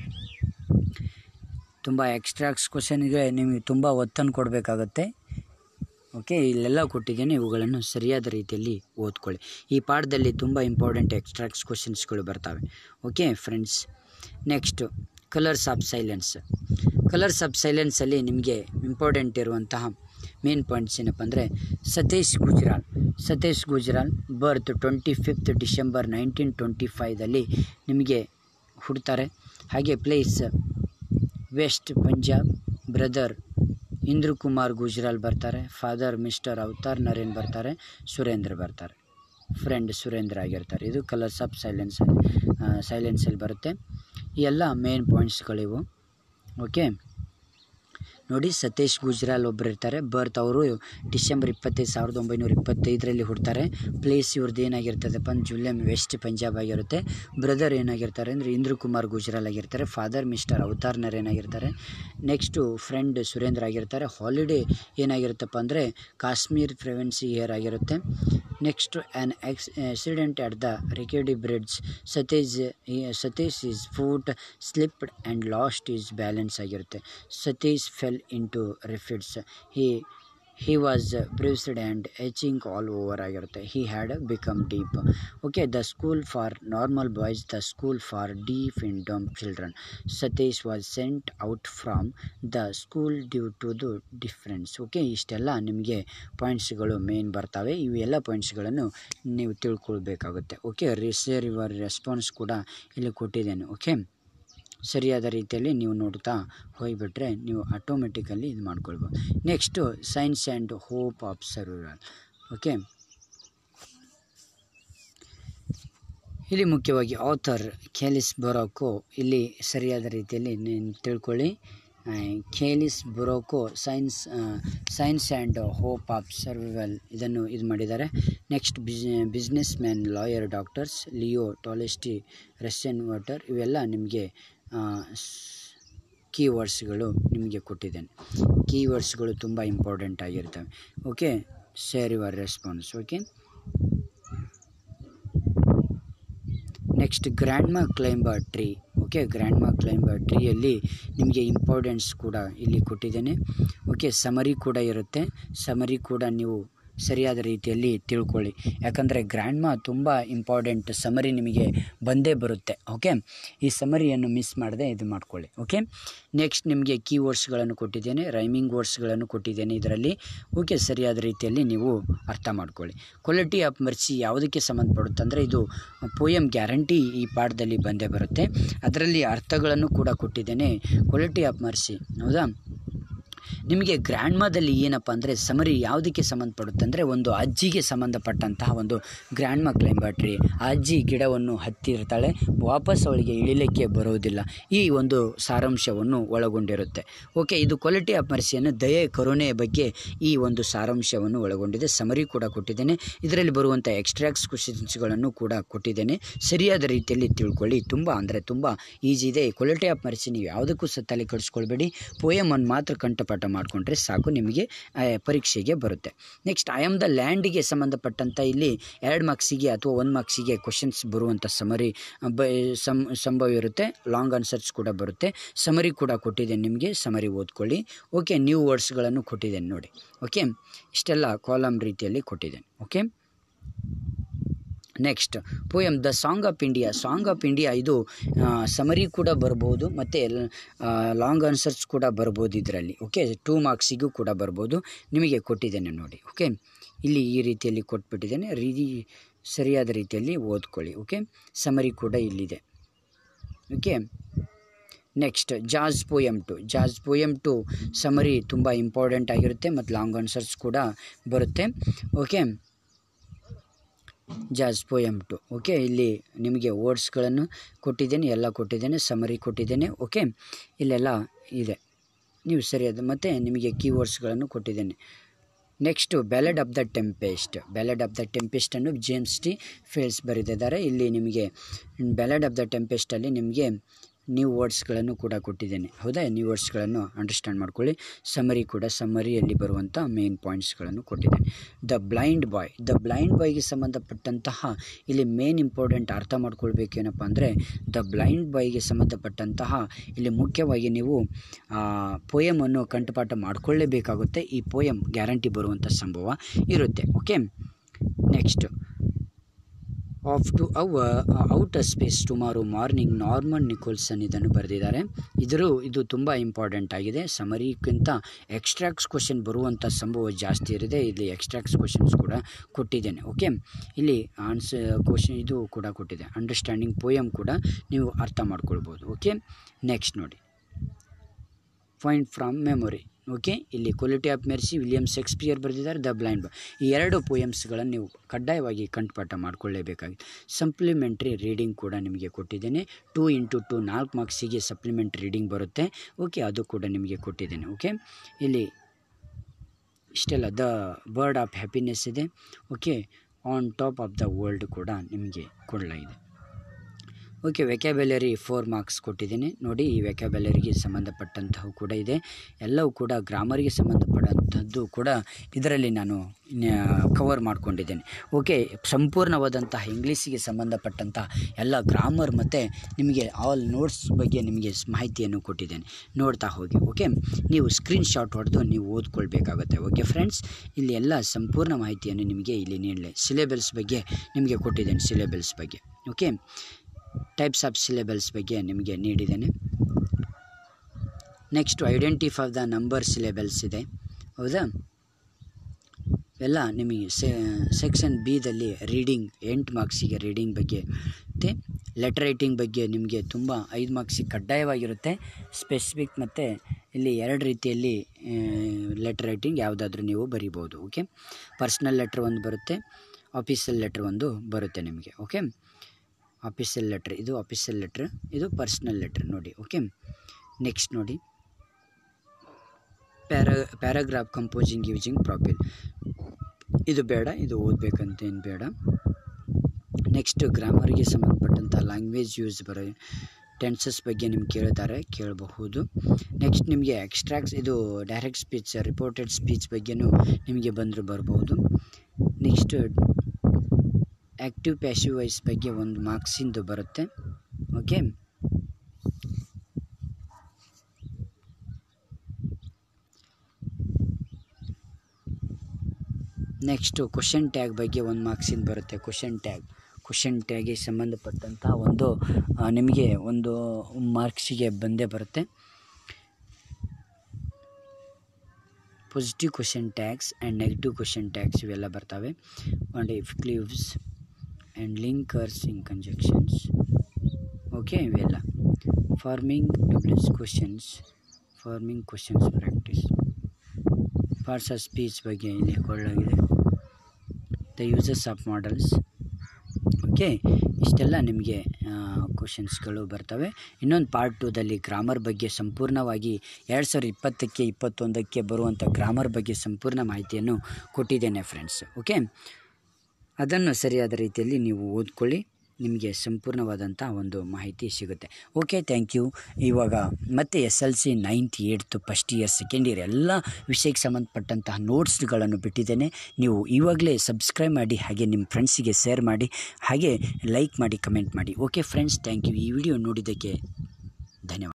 ತುಂಬ ಎಕ್ಸ್ಟ್ರಾಕ್ಟ್ಸ್ ಕ್ವಶನ್ಗೆ ನಿಮಗೆ ತುಂಬ ಒತ್ತನ್ನು ಕೊಡಬೇಕಾಗತ್ತೆ ಓಕೆ ಇಲ್ಲೆಲ್ಲ ಕೊಟ್ಟಿದ್ದೇನೆ ಇವುಗಳನ್ನು ಸರಿಯಾದ ರೀತಿಯಲ್ಲಿ ಓದ್ಕೊಳ್ಳಿ ಈ ಪಾಠದಲ್ಲಿ ತುಂಬ ಇಂಪಾರ್ಟೆಂಟ್ ಎಕ್ಸ್ಟ್ರಾಕ್ಟ್ಸ್ ಕ್ವಶನ್ಸ್ಗಳು ಬರ್ತವೆ okay friends next colours of silence colours of ಸೈಲೆನ್ಸಲ್ಲಿ ನಿಮಗೆ ಇಂಪಾರ್ಟೆಂಟ್ ಇರುವಂತಹ ಮೇನ್ ಪಾಯಿಂಟ್ಸ್ ಏನಪ್ಪ ಅಂದರೆ Satish Gujral Satish Gujral birth twenty fifth December nineteen twenty ಫೈದಲ್ಲಿ ನಿಮಗೆ ಹುಡ್ತಾರೆ ಹಾಗೆ place west Punjab brother Inder Kumar Gujral ಬರ್ತಾರೆ ಫಾದರ್ ಮಿಸ್ಟರ್ ಅವತಾರ್ ನರೇನ್ ಬರ್ತಾರೆ ಸುರೇಂದ್ರ ಬರ್ತಾರೆ ಫ್ರೆಂಡ್ ಸುರೇಂದ್ರ ಆಗಿರ್ತಾರೆ ಇದು ಕಲರ್ಸ್ ಆಫ್ ಸೈಲೆನ್ಸ್ ಸೈಲೆನ್ಸಲ್ಲಿ ಬರುತ್ತೆ ಈ ಎಲ್ಲ ಮೇನ್ ಪಾಯಿಂಟ್ಸ್ಗಳಿವು ಓಕೆ ನೋಡಿ ಸತೀಶ್ ಗುಜ್ರಾಲ್ ಒಬ್ಬರು ಇರ್ತಾರೆ ಬರ್ತ್ ಅವರು ಡಿಸೆಂಬರ್ ಇಪ್ಪತ್ತೈದು ಸಾವಿರದ ಒಂಬೈನೂರ ಇಪ್ಪತ್ತೈದರಲ್ಲಿ ಹುಡ್ತಾರೆ ಪ್ಲೇಸ್ ಇವ್ರದ್ದು ಏನಾಗಿರ್ತದಪ್ಪ ಅಂದ್ರೆ ಜುಲ್ಲೆಮ್ ವೆಸ್ಟ್ ಪಂಜಾಬ್ ಆಗಿರುತ್ತೆ ಬ್ರದರ್ ಏನಾಗಿರ್ತಾರೆ ಅಂದರೆ ಇಂದ್ರ ಕುಮಾರ್ ಗುಜ್ರಾಲ್ ಆಗಿರ್ತಾರೆ ಫಾದರ್ ಮಿಸ್ಟರ್ ಅವತಾರ್ ನರೇನ್ ಆಗಿರ್ತಾರೆ ನೆಕ್ಸ್ಟು ಫ್ರೆಂಡ್ ಸುರೇಂದ್ರ ಆಗಿರ್ತಾರೆ ಹಾಲಿಡೇ ಏನಾಗಿರುತ್ತಪ್ಪ ಅಂದರೆ ಕಾಶ್ಮೀರ್ ಪ್ರೆವೆನ್ಸಿ ಇಯರ್ ಆಗಿರುತ್ತೆ next an ex accident at the rickety bridge Satish Satish his foot slipped and lost his balance ಆಗಿರುತ್ತೆ Satish fell into rapids he he was bruised and aching all over ಆಗಿರುತ್ತೆ he had become deaf okay the school for normal boys the school for deaf and dumb children Satish was sent out from the school due to the difference okay ಇಷ್ಟೆಲ್ಲ ನಿಮಗೆ ಪಾಯಿಂಟ್ಸ್ಗಳು main ಬರ್ತವೆ ಇವೆಲ್ಲ ಪಾಯಿಂಟ್ಸ್ಗಳನ್ನು ನೀವು ತಿಳ್ಕೊಳ್ಬೇಕಾಗುತ್ತೆ okay reshare your response ಕೂಡ ಇಲ್ಲಿ ಕೊಟ್ಟಿದ್ದೇನೆ ಓಕೆ ಸರಿಯಾದ ರೀತಿಯಲ್ಲಿ ನೀವು ನೋಡ್ತಾ ಹೋಗಿಬಿಟ್ರೆ ನೀವು ಆಟೋಮೆಟಿಕಲ್ಲಿ ಇದು ಮಾಡ್ಕೊಳ್ಬೋದು next science and hope of survival okay ಇಲ್ಲಿ ಮುಖ್ಯವಾಗಿ ಆಥರ್ ಖೇಲಿಸ್ ಬರೋಕೋ ಇಲ್ಲಿ ಸರಿಯಾದ ರೀತಿಯಲ್ಲಿ ನೀವು ತಿಳ್ಕೊಳ್ಳಿ ಖೇಲಿಸ್ ಬರೋಕೋ science science and hope of survival ಇದನ್ನು ಇದು ಮಾಡಿದ್ದಾರೆ next bis businessman lawyer doctors Leo Tolstoy Russian writer ಇವೆಲ್ಲ ನಿಮಗೆ ಕೀವರ್ಡ್ಸ್ಗಳು ನಿಮಗೆ ಕೊಟ್ಟಿದ್ದೇನೆ ಕೀವರ್ಡ್ಸ್ಗಳು ತುಂಬ ಇಂಪಾರ್ಟೆಂಟ್ ಆಗಿರ್ತವೆ okay share your response okay next grandma climber tree okay grandma climber ಟ್ರೀಯಲ್ಲಿ ನಿಮಗೆ ಇಂಪಾರ್ಟೆನ್ಸ್ ಕೂಡ ಇಲ್ಲಿ ಕೊಟ್ಟಿದ್ದೇನೆ ಓಕೆ ಸಮರಿ ಕೂಡ ಇರುತ್ತೆ ಸಮರಿ ಕೂಡ ನೀವು ಸರಿಯಾದ ರೀತಿಯಲ್ಲಿ ತಿಳ್ಕೊಳ್ಳಿ ಯಾಕಂದರೆ ಗ್ರ್ಯಾಂಡ್ಮಾ ತುಂಬ ಇಂಪಾರ್ಟೆಂಟ್ ಸಮರಿ ನಿಮಗೆ ಬಂದೇ ಬರುತ್ತೆ ಓಕೆ ಈ ಸಮರಿಯನ್ನು ಮಿಸ್ ಮಾಡದೆ ಇದು ಮಾಡ್ಕೊಳ್ಳಿ ಓಕೆ ನೆಕ್ಸ್ಟ್ ನಿಮಗೆ ಕೀ ವರ್ಡ್ಸ್ಗಳನ್ನು ಕೊಟ್ಟಿದ್ದೇನೆ ರೈಮಿಂಗ್ ವರ್ಡ್ಸ್ಗಳನ್ನು ಕೊಟ್ಟಿದ್ದೇನೆ ಇದರಲ್ಲಿ ಓಕೆ ಸರಿಯಾದ ರೀತಿಯಲ್ಲಿ ನೀವು ಅರ್ಥ ಮಾಡ್ಕೊಳ್ಳಿ ಕ್ವಾಲಿಟಿ ಆಫ್ ಮರ್ಸಿ ಯಾವುದಕ್ಕೆ ಸಂಬಂಧಪಡುತ್ತೆ ಅಂದರೆ ಇದು ಪೋಯಮ್ ಗ್ಯಾರಂಟಿ ಈ ಪಾಠದಲ್ಲಿ ಬಂದೇ ಬರುತ್ತೆ ಅದರಲ್ಲಿ ಅರ್ಥಗಳನ್ನು ಕೂಡ ಕೊಟ್ಟಿದ್ದೇನೆ ಕ್ವಾಲಿಟಿ ಆಫ್ ಮರ್ಸಿ ಹೌದಾ ನಿಮಗೆ ಗ್ರ್ಯಾಂಡ್ಮಾದಲ್ಲಿ ಏನಪ್ಪ ಅಂದರೆ ಸಮರಿ ಯಾವುದಕ್ಕೆ ಸಂಬಂಧಪಡುತ್ತೆ ಅಂದರೆ ಒಂದು ಅಜ್ಜಿಗೆ ಸಂಬಂಧಪಟ್ಟಂತಹ ಒಂದು ಗ್ರ್ಯಾಂಡ್ಮಾ ಕ್ಲೈಂಬರ್ ಟ್ರೀ ಆ ಅಜ್ಜಿ ಗಿಡವನ್ನು ಹತ್ತಿರ್ತಾಳೆ ವಾಪಸ್ ಅವಳಿಗೆ ಇಳಿಲಿಕ್ಕೆ ಬರುವುದಿಲ್ಲ ಈ ಒಂದು ಸಾರಾಂಶವನ್ನು ಒಳಗೊಂಡಿರುತ್ತೆ ಓಕೆ ಇದು ಕ್ವಾಲಿಟಿ ಆಫ್ ಮರ್ಸಿಯನ್ನು ದಯೆ ಕರುಣೆಯ ಬಗ್ಗೆ ಈ ಒಂದು ಸಾರಾಂಶವನ್ನು ಒಳಗೊಂಡಿದೆ ಸಮರಿ ಕೂಡ ಕೊಟ್ಟಿದ್ದೇನೆ ಇದರಲ್ಲಿ ಬರುವಂಥ ಎಕ್ಸ್ಟ್ರಾಕ್ಟ್ಸ್ ಕ್ವಶನ್ಸ್ಗಳನ್ನು ಕೂಡ ಕೊಟ್ಟಿದ್ದೇನೆ ಸರಿಯಾದ ರೀತಿಯಲ್ಲಿ ತಿಳ್ಕೊಳ್ಳಿ ತುಂಬ ಅಂದರೆ ತುಂಬ ಈಜಿ ಇದೆ ಕ್ವಾಲಿಟಿ ಆಫ್ ಮರ್ಸಿ ನೀವು ಯಾವುದಕ್ಕೂ ಸಹ ತಲೆ ಕೆಡಿಸ್ಕೊಳ್ಬೇಡಿ ಪೋಯಮನ್ನು ಮಾತ್ರ ಕಂಠಪಾಠ ಮಾಡಿಕೊಂಡ್ರೆ ಸಾಕು ನಿಮಗೆ ಆ, ಪರೀಕ್ಷೆಗೆ ಬರುತ್ತೆ ನೆಕ್ಸ್ಟ್ ಐ ಆಮ್ ದ ಲ್ಯಾಂಡಿಗೆ ಸಂಬಂಧಪಟ್ಟಂಥ ಇಲ್ಲಿ ಎರಡು ಮಾರ್ಕ್ಸಿಗೆ ಅಥವಾ ಒಂದು ಮಾರ್ಕ್ಸಿಗೆ ಕ್ವಶನ್ಸ್ ಬರುವಂಥ ಸಮರಿ ಬ ಸಂ ಸಂಭವ ಇರುತ್ತೆ ಲಾಂಗ್ ಆನ್ಸರ್ಸ್ ಕೂಡ ಬರುತ್ತೆ ಸಮರಿ ಕೂಡ ಕೊಟ್ಟಿದ್ದೇನೆ ನಿಮಗೆ ಸಮರಿ ಓದ್ಕೊಳ್ಳಿ ಓಕೆ ನ್ಯೂ ವರ್ಡ್ಸ್ಗಳನ್ನು ಕೊಟ್ಟಿದ್ದೇನೆ ನೋಡಿ ಓಕೆ ಇಷ್ಟೆಲ್ಲ ಕಾಲಮ್ ರೀತಿಯಲ್ಲಿ ಕೊಟ್ಟಿದ್ದೇನೆ okay next poem the song of India song of India ಇದು ಸಮರಿ ಕೂಡ ಬರ್ಬೋದು ಮತ್ತು ಲಾಂಗ್ ಆನ್ಸರ್ಸ್ ಕೂಡ ಬರ್ಬೋದು ಇದರಲ್ಲಿ ಓಕೆ ಟೂ ಮಾರ್ಕ್ಸಿಗೂ ಕೂಡ ಬರ್ಬೋದು ನಿಮಗೆ ಕೊಟ್ಟಿದ್ದೇನೆ ನೋಡಿ ಓಕೆ ಇಲ್ಲಿ ಈ ರೀತಿಯಲ್ಲಿ ಕೊಟ್ಬಿಟ್ಟಿದ್ದೇನೆ ರೀತಿ ಸರಿಯಾದ ರೀತಿಯಲ್ಲಿ ಓದ್ಕೊಳ್ಳಿ ಓಕೆ ಸಮರಿ ಕೂಡ ಇಲ್ಲಿದೆ okay next jazz poem two jazz poem two summary ತುಂಬ ಇಂಪಾರ್ಟೆಂಟ್ ಆಗಿರುತ್ತೆ ಮತ್ತು ಲಾಂಗ್ ಆನ್ಸರ್ಸ್ ಕೂಡ ಬರುತ್ತೆ ಓಕೆ ಜಾಸ್ ಪೋಯಮ್ ಟು ಓಕೆ ಇಲ್ಲಿ ನಿಮಗೆ ವರ್ಡ್ಸ್ಗಳನ್ನು ಕೊಟ್ಟಿದ್ದೇನೆ ಎಲ್ಲ ಕೊಟ್ಟಿದ್ದೇನೆ ಸಮರಿ ಕೊಟ್ಟಿದ್ದೇನೆ ಓಕೆ ಇಲ್ಲೆಲ್ಲ ಇದೆ ನೀವು ಸರಿಯಾದ ಮತ್ತು ನಿಮಗೆ ಕೀವರ್ಡ್ಸ್ಗಳನ್ನು ಕೊಟ್ಟಿದ್ದೇನೆ next ballad of the tempest ballad of the ಟೆಂಪೆಸ್ಟನ್ನು ಜೇಮ್ಸ್ ಟಿ ಫೇಲ್ಸ್ ಬರೆದಿದ್ದಾರೆ ಇಲ್ಲಿ ನಿಮಗೆ ಬ್ಯಾಲೆಡ್ ಆಫ್ ದ ಟೆಂಪೆಸ್ಟಲ್ಲಿ ನಿಮಗೆ ನ್ಯೂ ವರ್ಡ್ಸ್ಗಳನ್ನು ಕೂಡ ಕೊಟ್ಟಿದ್ದೇನೆ ಹೌದಾ ನ್ಯೂ ವರ್ಡ್ಸ್ಗಳನ್ನು ಅಂಡರ್ಸ್ಟ್ಯಾಂಡ್ ಮಾಡ್ಕೊಳ್ಳಿ ಸಮರಿ ಕೂಡ ಸಮರಿಯಲ್ಲಿ ಬರುವಂಥ ಮೇನ್ ಪಾಯಿಂಟ್ಸ್ಗಳನ್ನು ಕೊಟ್ಟಿದ್ದೇನೆ the blind boy the blind ಬಾಯ್ಗೆ ಸಂಬಂಧಪಟ್ಟಂತಹ ಇಲ್ಲಿ ಮೇನ್ ಇಂಪಾರ್ಟೆಂಟ್ ಅರ್ಥ ಮಾಡ್ಕೊಳ್ಬೇಕೇನಪ್ಪ ಅಂದರೆ ದ ಬ್ಲೈಂಡ್ ಬಾಯ್ಗೆ ಸಂಬಂಧಪಟ್ಟಂತಹ ಇಲ್ಲಿ ಮುಖ್ಯವಾಗಿ ನೀವು ಪೋಯಮನ್ನು ಕಂಠಪಾಠ ಮಾಡಿಕೊಳ್ಳೇಬೇಕಾಗುತ್ತೆ ಈ ಪೋಯಮ್ ಗ್ಯಾರಂಟಿ ಬರುವಂಥ ಸಂಭವ ಇರುತ್ತೆ okay next off to our outer space tomorrow morning Norman Nicholson ಇದನ್ನು ಬರೆದಿದ್ದಾರೆ ಇದರೂ ಇದು ತುಂಬ ಇಂಪಾರ್ಟೆಂಟ್ ಆಗಿದೆ ಸಮರಿಗಿಂತ ಎಕ್ಸ್ಟ್ರಾಕ್ಸ್ ಕ್ವಶನ್ ಬರುವಂಥ ಸಂಭವ ಜಾಸ್ತಿ ಇರಿದೆ ಇಲ್ಲಿ ಎಕ್ಸ್ಟ್ರಾಕ್ಸ್ ಕ್ವಶನ್ಸ್ ಕೂಡ ಕೊಟ್ಟಿದ್ದೇನೆ ಓಕೆ ಇಲ್ಲಿ ಆನ್ಸರ್ ಕ್ವಶನ್ ಇದು ಕೂಡ ಕೊಟ್ಟಿದೆ ಅಂಡರ್ಸ್ಟ್ಯಾಂಡಿಂಗ್ ಪೋಯಮ್ ಕೂಡ ನೀವು ಅರ್ಥ ಮಾಡ್ಕೊಳ್ಬೋದು ಓಕೆ ನೆಕ್ಸ್ಟ್ ನೋಡಿ ಪಾಯಿಂಟ್ ಫ್ರಮ್ ಮೆಮೊರಿ ಓಕೆ ಇಲ್ಲಿ quality of mercy William Shakespeare ಬರೆದಿದ್ದಾರೆ ದ ಬ್ಲೈಂಡ್ ಬಾಯ್ ಈ ಎರಡು ಪೋಯಮ್ಸ್ಗಳನ್ನು ನೀವು ಕಡ್ಡಾಯವಾಗಿ ಕಂಠಪಾಠ ಮಾಡಿಕೊಳ್ಳೇಬೇಕಾಗಿದೆ ಸಪ್ಲಿಮೆಂಟ್ರಿ ರೀಡಿಂಗ್ ಕೂಡ ನಿಮಗೆ ಕೊಟ್ಟಿದ್ದೇನೆ ಟೂ ಇಂಟು ಟು ನಾಲ್ಕು ಮಾರ್ಕ್ಸಿಗೆ ಸಪ್ಲಿಮೆಂಟ್ ರೀಡಿಂಗ್ ಬರುತ್ತೆ ಓಕೆ ಅದು ಕೂಡ ನಿಮಗೆ ಕೊಟ್ಟಿದ್ದೇನೆ ಓಕೆ ಇಲ್ಲಿ ಇಷ್ಟೆಲ್ಲ ದ ಬರ್ಡ್ ಆಫ್ ಹ್ಯಾಪಿನೆಸ್ ಇದೆ okay on top of the world ಕೂಡ ನಿಮಗೆ ಕೊಡಲಾಗಿದೆ ಓಕೆ ವೆಕ್ಯಾಬ್ಯುಲರಿ ಫೋರ್ ಮಾರ್ಕ್ಸ್ ಕೊಟ್ಟಿದ್ದೀನಿ ನೋಡಿ ಈ ವೆಕ್ಯಾಬ್ಯುಲರಿಗೆ ಸಂಬಂಧಪಟ್ಟಂತಹ ಕೂಡ ಇದೆ ಎಲ್ಲವೂ ಕೂಡ ಗ್ರಾಮರಿಗೆ ಸಂಬಂಧಪಟ್ಟಂಥದ್ದು ಕೂಡ ಇದರಲ್ಲಿ ನಾನು ಕವರ್ ಮಾಡ್ಕೊಂಡಿದ್ದೇನೆ ಓಕೆ ಸಂಪೂರ್ಣವಾದಂತಹ ಇಂಗ್ಲೀಷಿಗೆ ಸಂಬಂಧಪಟ್ಟಂತಹ ಎಲ್ಲ ಗ್ರಾಮರ್ ಮತ್ತು ನಿಮಗೆ ಆಲ್ ನೋಟ್ಸ್ ಬಗ್ಗೆ ನಿಮಗೆ ಸ್- ಮಾಹಿತಿಯನ್ನು ಕೊಟ್ಟಿದ್ದೇನೆ ನೋಡ್ತಾ ಹೋಗಿ ಓಕೆ ನೀವು ಸ್ಕ್ರೀನ್ ಶಾಟ್ ಹೊಡೆದು ನೀವು ಓದ್ಕೊಳ್ಬೇಕಾಗುತ್ತೆ ಓಕೆ ಫ್ರೆಂಡ್ಸ್ ಇಲ್ಲಿ ಎಲ್ಲ ಸಂಪೂರ್ಣ ಮಾಹಿತಿಯನ್ನು ನಿಮಗೆ ಇಲ್ಲಿ ನೀಡಲೆ ಸಿಲೆಬಲ್ಸ್ ಬಗ್ಗೆ ನಿಮಗೆ ಕೊಟ್ಟಿದ್ದೇನೆ ಸಿಲೆಬಲ್ಸ್ ಬಗ್ಗೆ ಓಕೆ ಟೈಪ್ಸ್ ಆಫ್ ಸಿಲೆಬಲ್ಸ್ ಬಗ್ಗೆ ನಿಮಗೆ ನೀಡಿದ್ದೇನೆ next identify the number syllables ಇದೆ ಹೌದಾ ಎಲ್ಲ ನಿಮಗೆ ಸೆಕ್ಷನ್ ಬಿದಲ್ಲಿ ರೀಡಿಂಗ್ ಎಂಟು ಮಾರ್ಕ್ಸಿಗೆ ರೀಡಿಂಗ್ ಬಗ್ಗೆ ಮತ್ತು ಲೆಟರ್ ರೈಟಿಂಗ್ ಬಗ್ಗೆ ನಿಮಗೆ ತುಂಬ ಐದು ಮಾರ್ಕ್ಸಿಗೆ ಕಡ್ಡಾಯವಾಗಿರುತ್ತೆ ಸ್ಪೆಸಿಫಿಕ್ ಮತ್ತು ಇಲ್ಲಿ ಎರಡು ರೀತಿಯಲ್ಲಿ ಲೆಟರ್ ರೈಟಿಂಗ್ ಯಾವುದಾದ್ರೂ ನೀವು ಬರಿಬೋದು ಓಕೆ ಪರ್ಸ್ನಲ್ ಲೆಟ್ರ್ ಒಂದು ಬರುತ್ತೆ ಆಫೀಸಲ್ ಲೆಟ್ರ್ ಒಂದು ಬರುತ್ತೆ ನಿಮಗೆ ಓಕೆ ಆಫೀಸಲ್ ಲೆಟ್ರ್ ಇದು ಆಫೀಸಲ್ ಲೆಟ್ರ್ ಇದು ಪರ್ಸ್ನಲ್ ಲೆಟ್ರ್ ನೋಡಿ ಓಕೆ ನೆಕ್ಸ್ಟ್ ನೋಡಿ para paragraph composing using profile ಇದು ಬೇಡ ಇದು ಓದಬೇಕಂತ ಏನು ಬೇಡ ನೆಕ್ಸ್ಟ್ ಗ್ರಾಮರಿಗೆ ಸಂಬಂಧಪಟ್ಟಂಥ ಲ್ಯಾಂಗ್ವೇಜ್ ಯೂಸ್ ಬರೋ ಟೆನ್ಸಸ್ ಬಗ್ಗೆ ನಿಮ್ಗೆ ಕೇಳ್ತಾರೆ ಕೇಳಬಹುದು ನೆಕ್ಸ್ಟ್ ನಿಮಗೆ ಎಕ್ಸ್ಟ್ರಾಕ್ಸ್ ಇದು ಡೈರೆಕ್ಟ್ ಸ್ಪೀಚ್ ರಿಪೋರ್ಟೆಡ್ ಸ್ಪೀಚ್ ಬಗ್ಗೆನೂ ನಿಮಗೆ ಬಂದರೂ ಬರ್ಬೋದು ನೆಕ್ಸ್ಟ್ ಆ್ಯಕ್ಟಿವ್ ಪ್ಯಾಸಿವ್ ವಾಯ್ಸ್ ಬಗ್ಗೆ ಒಂದು ಮಾರ್ಕ್ಸಿಂದು ಬರುತ್ತೆ ಓಕೆ ನೆಕ್ಸ್ಟು ಕ್ವಶನ್ ಟ್ಯಾಗ್ ಬಗ್ಗೆ ಒಂದು ಮಾರ್ಕ್ಸಿಂದ ಬರುತ್ತೆ ಕ್ವಶನ್ ಟ್ಯಾಗ್ ಕ್ವಶನ್ ಟ್ಯಾಗಿಗೆ ಸಂಬಂಧಪಟ್ಟಂಥ ಒಂದು ಆ, ನಿಮಗೆ ಒಂದು ಮಾರ್ಕ್ಸಿಗೆ ಬಂದೇ ಬರುತ್ತೆ positive question tags and negative question tags ಇವೆಲ್ಲ ಬರ್ತವೆ and if clauses and linkers in conjunctions okay ಇವೆಲ್ಲ ಫಾರ್ಮಿಂಗ್ ಡಬ್ಲ್ಯೂಸ್ questions forming questions practice parts of speech ಬಗ್ಗೆ ಇಲ್ಲಿ ಕೊಡಲಾಗಿದೆ the uses of modals okay ಇಷ್ಟೆಲ್ಲ ನಿಮಗೆ ಕ್ವಶನ್ಸ್ಗಳು ಬರ್ತವೆ ಇನ್ನೊಂದು ಪಾರ್ಟ್ ಟೂದಲ್ಲಿ ಗ್ರಾಮರ್ ಬಗ್ಗೆ ಸಂಪೂರ್ಣವಾಗಿ ಎರಡು ಸಾವಿರದ ಇಪ್ಪತ್ತಕ್ಕೆ ಇಪ್ಪತ್ತೊಂದಕ್ಕೆ ಬರುವಂಥ ಗ್ರಾಮರ್ ಬಗ್ಗೆ ಸಂಪೂರ್ಣ ಮಾಹಿತಿಯನ್ನು ಕೊಟ್ಟಿದ್ದೇನೆ ಫ್ರೆಂಡ್ಸ್ ಓಕೆ ಅದನ್ನು ಸರಿಯಾದ ರೀತಿಯಲ್ಲಿ ನೀವು ಓದ್ಕೊಳ್ಳಿ ನಿಮಗೆ ಸಂಪೂರ್ಣವಾದಂಥ ಒಂದು ಮಾಹಿತಿ ಸಿಗುತ್ತೆ ಓಕೆ ಥ್ಯಾಂಕ್ ಯು ಇವಾಗ ಮತ್ತೆ S L C ninth eighth first year second year ಎಲ್ಲ ವಿಷಯಕ್ಕೆ ಸಂಬಂಧಪಟ್ಟಂತಹ ನೋಟ್ಸ್ಗಳನ್ನು ಬಿಟ್ಟಿದ್ದೇನೆ ನೀವು ಇವಾಗಲೇ ಸಬ್ಸ್ಕ್ರೈಬ್ ಮಾಡಿ ಹಾಗೆ ನಿಮ್ಮ ಫ್ರೆಂಡ್ಸಿಗೆ ಶೇರ್ ಮಾಡಿ ಹಾಗೆ ಲೈಕ್ ಮಾಡಿ ಕಮೆಂಟ್ ಮಾಡಿ ಓಕೆ ಫ್ರೆಂಡ್ಸ್ ಥ್ಯಾಂಕ್ ಯು ಈ ವಿಡಿಯೋ ನೋಡಿದ್ದಕ್ಕೆ ಧನ್ಯವಾದ